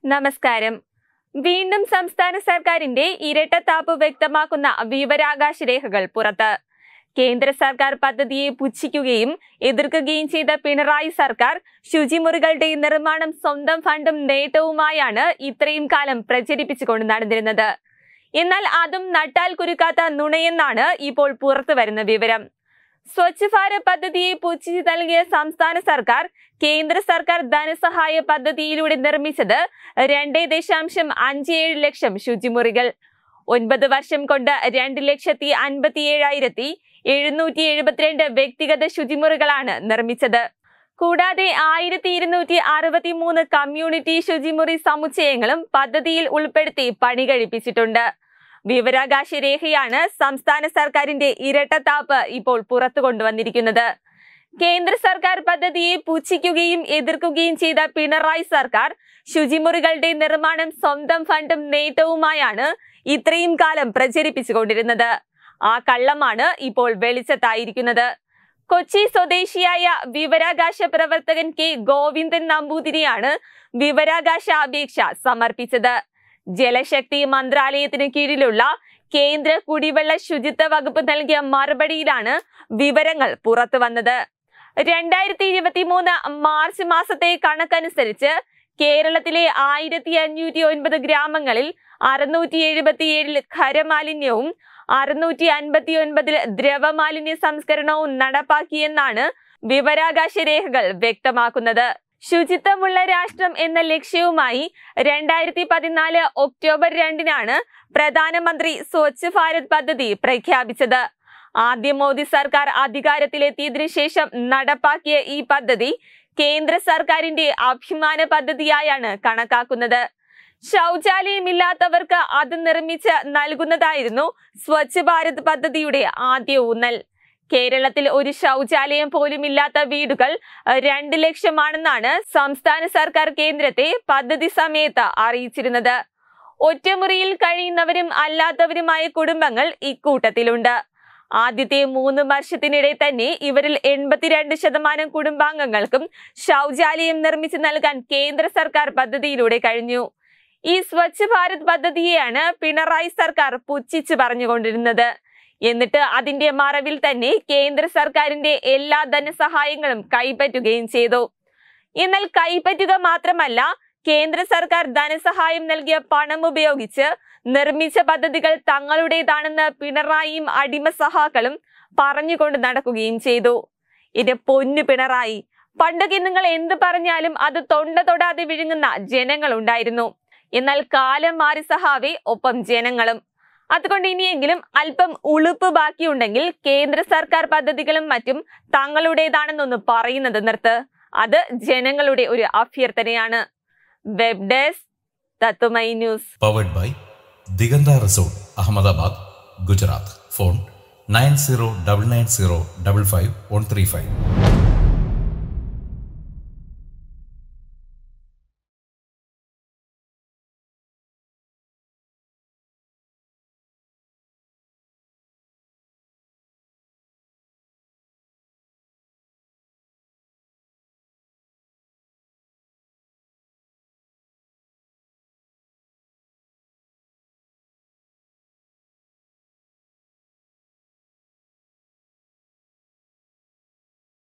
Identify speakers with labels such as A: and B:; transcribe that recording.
A: നമസ്കാരം വീണ്ടും സംസ്ഥാന സർക്കാരിന്റെ ഇരട്ടത്താപ്പ് വ്യക്തമാക്കുന്ന വിവരാകാശ രേഖകൾ പുറത്ത് കേന്ദ്ര സർക്കാർ പദ്ധതിയെ പുച്ഛിക്കുകയും എതിർക്കുകയും ചെയ്ത പിണറായി സർക്കാർ ശുചിമുറികളുടെ നിർമ്മാണം സ്വന്തം ഫണ്ടും നേട്ടവുമായാണ് ഇത്രയും കാലം പ്രചരിപ്പിച്ചുകൊണ്ട് നടന്നിരുന്നത് എന്നാൽ അതും നട്ടാൽ കുരുക്കാത്ത നുണയെന്നാണ് ഇപ്പോൾ പുറത്തു വരുന്ന വിവരം സ്വച്ഛ് ഭാരത് പദ്ധതിയെ പുച്ഛിച്ച് നൽകിയ സംസ്ഥാന സർക്കാർ കേന്ദ്ര സർക്കാർ ധനസഹായ പദ്ധതിയിലൂടെ നിർമ്മിച്ചത് രണ്ട് ദശാംശം അഞ്ച് ഏഴ് ലക്ഷം ശുചിമുറികൾ ഒൻപത് വർഷം കൊണ്ട് രണ്ട് ലക്ഷത്തി അൻപത്തി ഏഴായിരത്തി എഴുന്നൂറ്റി എഴുപത്തിരണ്ട് വ്യക്തിഗത ശുചിമുറികളാണ് നിർമ്മിച്ചത് കൂടാതെ ആയിരത്തി ഇരുന്നൂറ്റി അറുപത്തി മൂന്ന് കമ്മ്യൂണിറ്റി ശുചിമുറി സമുച്ചയങ്ങളും പദ്ധതിയിൽ ഉൾപ്പെടുത്തി പണി കഴിപ്പിച്ചിട്ടുണ്ട് വിവരാകാശ രേഖയാണ് സംസ്ഥാന സർക്കാരിന്റെ ഇരട്ടത്താപ്പ് ഇപ്പോൾ പുറത്തു കൊണ്ടുവന്നിരിക്കുന്നത് കേന്ദ്ര സർക്കാർ പദ്ധതിയെ പുച്ഛിക്കുകയും എതിർക്കുകയും ചെയ്ത പിണറായി സർക്കാർ ശുചിമുറികളുടെ നിർമ്മാണം സ്വന്തം ഫണ്ടും നേട്ടവുമായാണ് ഇത്രയും കാലം പ്രചരിപ്പിച്ചുകൊണ്ടിരുന്നത് ആ കള്ളമാണ് ഇപ്പോൾ വെളിച്ചത്തായിരിക്കുന്നത് കൊച്ചി സ്വദേശിയായ വിവരാകാശ പ്രവർത്തകൻ കെ ഗോവിന്ദൻ നമ്പൂതിരിയാണ് വിവരാകാശ അപേക്ഷ സമർപ്പിച്ചത് ജലശക്തി മന്ത്രാലയത്തിന് കീഴിലുള്ള കേന്ദ്ര കുടിവെള്ള ശുചിത്വ വകുപ്പ് നൽകിയ മറുപടിയിലാണ് വിവരങ്ങൾ പുറത്തു വന്നത് രണ്ടായിരത്തി ഇരുപത്തി മൂന്ന് മാർച്ച് മാസത്തെ കണക്കനുസരിച്ച് കേരളത്തിലെ ആയിരത്തി അഞ്ഞൂറ്റി ഒൻപത് ഗ്രാമങ്ങളിൽ അറുന്നൂറ്റി എഴുപത്തിയേഴിൽ ഖരമാലിന്യവും അറുന്നൂറ്റി അൻപത്തി ഒൻപതിൽ ദ്രവമാലിന്യ സംസ്കരണവും നടപ്പാക്കിയെന്നാണ് വിവരാകാശ രേഖകൾ വ്യക്തമാക്കുന്നത് ശുചിത്വമുള്ള രാഷ്ട്രം എന്ന ലക്ഷ്യവുമായി രണ്ടായിരത്തി പതിനാല് ഒക്ടോബർ രണ്ടിനാണ് പ്രധാനമന്ത്രി സ്വച്ഛ് ഭാരത് പദ്ധതി പ്രഖ്യാപിച്ചത് ആദ്യ മോദി സർക്കാർ അധികാരത്തിലെത്തിയതിനു ശേഷം നടപ്പാക്കിയ ഈ പദ്ധതി കേന്ദ്ര സർക്കാരിന്റെ അഭിമാന പദ്ധതിയായാണ് കണക്കാക്കുന്നത് ശൗചാലയമില്ലാത്തവർക്ക് അത് നിർമ്മിച്ച് നൽകുന്നതായിരുന്നു സ്വച്ഛ് ഭാരത് പദ്ധതിയുടെ ആദ്യ ഊന്നൽ കേരളത്തിൽ ഒരു ശൗചാലയം പോലും ഇല്ലാത്ത വീടുകൾ രണ്ട് ലക്ഷമാണെന്നാണ് സംസ്ഥാന സർക്കാർ കേന്ദ്രത്തെ പദ്ധതി സമയത്ത് അറിയിച്ചിരുന്നത് ഒറ്റമുറിയിൽ കഴിയുന്നവരും അല്ലാത്തവരുമായ കുടുംബങ്ങൾ ഇക്കൂട്ടത്തിലുണ്ട് ആദ്യത്തെ മൂന്ന് വർഷത്തിനിടെ തന്നെ ഇവരിൽ എൺപത്തിരണ്ട് ശതമാനം കുടുംബാംഗങ്ങൾക്കും ശൗചാലയം നിർമ്മിച്ചു നൽകാൻ കേന്ദ്ര സർക്കാർ പദ്ധതിയിലൂടെ കഴിഞ്ഞു ഈ സ്വച്ഛ് ഭാരത് പദ്ധതിയെയാണ് പിണറായി സർക്കാർ പുച്ഛിച്ചു പറഞ്ഞുകൊണ്ടിരുന്നത് എന്നിട്ട് അതിന്റെ മറവിൽ തന്നെ കേന്ദ്ര സർക്കാരിന്റെ എല്ലാ ധനസഹായങ്ങളും കൈപ്പറ്റുകയും ചെയ്തു എന്നാൽ കൈപ്പറ്റുക മാത്രമല്ല കേന്ദ്ര സർക്കാർ ധനസഹായം നൽകിയ പണം ഉപയോഗിച്ച് നിർമ്മിച്ച പദ്ധതികൾ തങ്ങളുടേതാണെന്ന് പിണറായിയും അടിമ സഹാക്കളും പറഞ്ഞുകൊണ്ട് നടക്കുകയും ചെയ്തു ഇത് പൊന്നു പിണറായി പണ്ടൊക്കെ നിങ്ങൾ എന്ത് പറഞ്ഞാലും അത് തൊണ്ട തൊടാതെ വിഴുങ്ങുന്ന ജനങ്ങളുണ്ടായിരുന്നു എന്നാൽ കാലം മാറി സഹാവേ ഒപ്പം ജനങ്ങളും അതുകൊണ്ട് ഇനിയെങ്കിലും അല്പം ഉളുപ്പ് ബാക്കിയുണ്ടെങ്കിൽ കേന്ദ്ര സർക്കാർ പദ്ധതികളും മറ്റും തങ്ങളുടേതാണെന്നൊന്ന് പറയുന്നത് നിർത്ത് അത് ജനങ്ങളുടെ ഒരു അഭ്യർത്ഥനയാണ് വെബ് ഡെസ്ക് തത്തുമൈ news
B: powered by Diganta resort Ahmedabad Gujarat phone nine zero double nine zero double five one three five